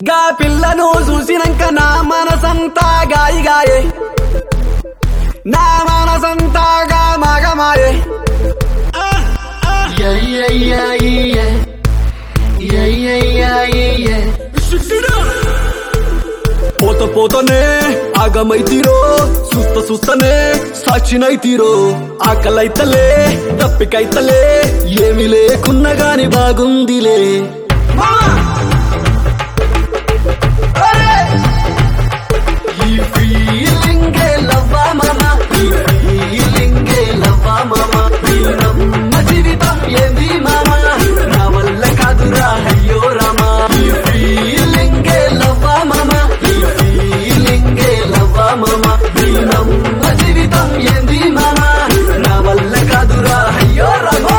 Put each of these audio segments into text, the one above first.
గా పిల్లను చూసినాక నా మనసంతా గాయి గాయే నా మనసంతా గా మగమాయే Yeah, yeah, yeah, yeah. Yeah, yeah, yeah, yeah. పోత పోతనే ఆగమైతీరో సుస్త సుస్తనే సాక్షినైతీరో ఆకలైతలే తప్పికైతలే ఏమి లేకున్నా గాని బాగుందిలే ఈ feeling ఏ love ఆ మామ. ఈ feeling ఏ love ఆ మామ. ఈ నమ్మ జీవితం ఏంది మామ నా వల్ల కాదురా అయ్యో రామా ఈ feeling ఏ love ఆ మామ. ఈ feeling ఏ love ఆ మామ. ఈ నమ్మ జీవితం ఏంది మామ నా వల్ల కాదురా అయ్యో రామా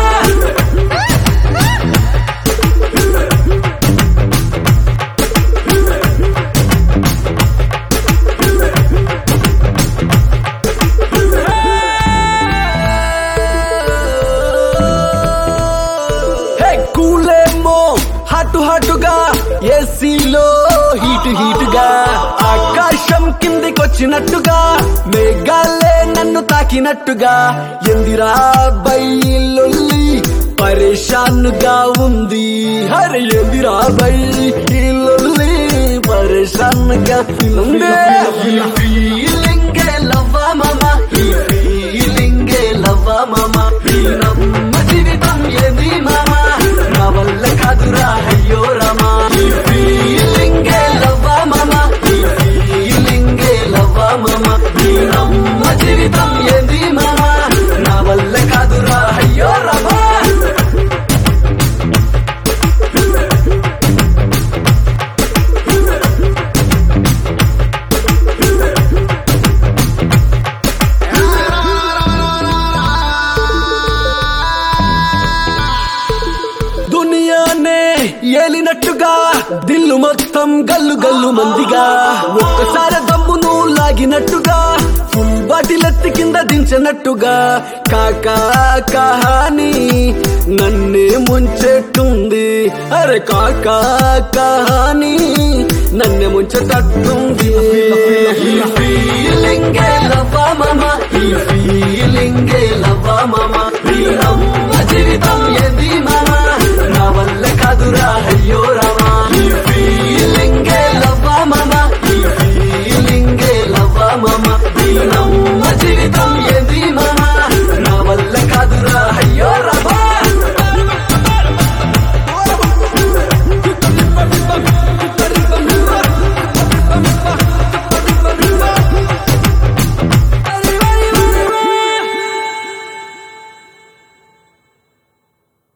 హే కూలేమో హాటు హాటుగా ఏసీలో హీట్ హీట్ గా ఆకాశం కిందికొచ్చినట్టుగా మేఘాలే నన్ను తాకినట్టుగా ఎందిరా బయలుల్లి పరేషాన్గా ఉంది హరే ఎందిరా బయలుల్లి పరేషాన్గా ఉంది feeling ఏ love ఆ మామ. ఈ feeling ఏ love ఆ మామ. ఈ నమ్మ జీవితం ఏంది మామ నా వల్ల కాదురా అయ్యో రామా ఈ feeling ఏ love ఆ మామ. ఈ feeling ఏ love ఆ మామ. ఈ నమ్మ జీవితం ఏంది మామ నా వల్ల కాదురా అయ్యో రామా దునియానే ఏలినట్టుగా దిల్లు మొత్తం గల్లు గల్లు మందిగా ఒక్కసారి దమ్మును లాగినట్టుగా ఫుల్ బాటిల్ ఎత్తి కింద దించినట్టుగా కాకా కహాని నన్నే ముంచెట్టుంది అరే కాకా కహాని నన్నే ముంచెటట్టుంది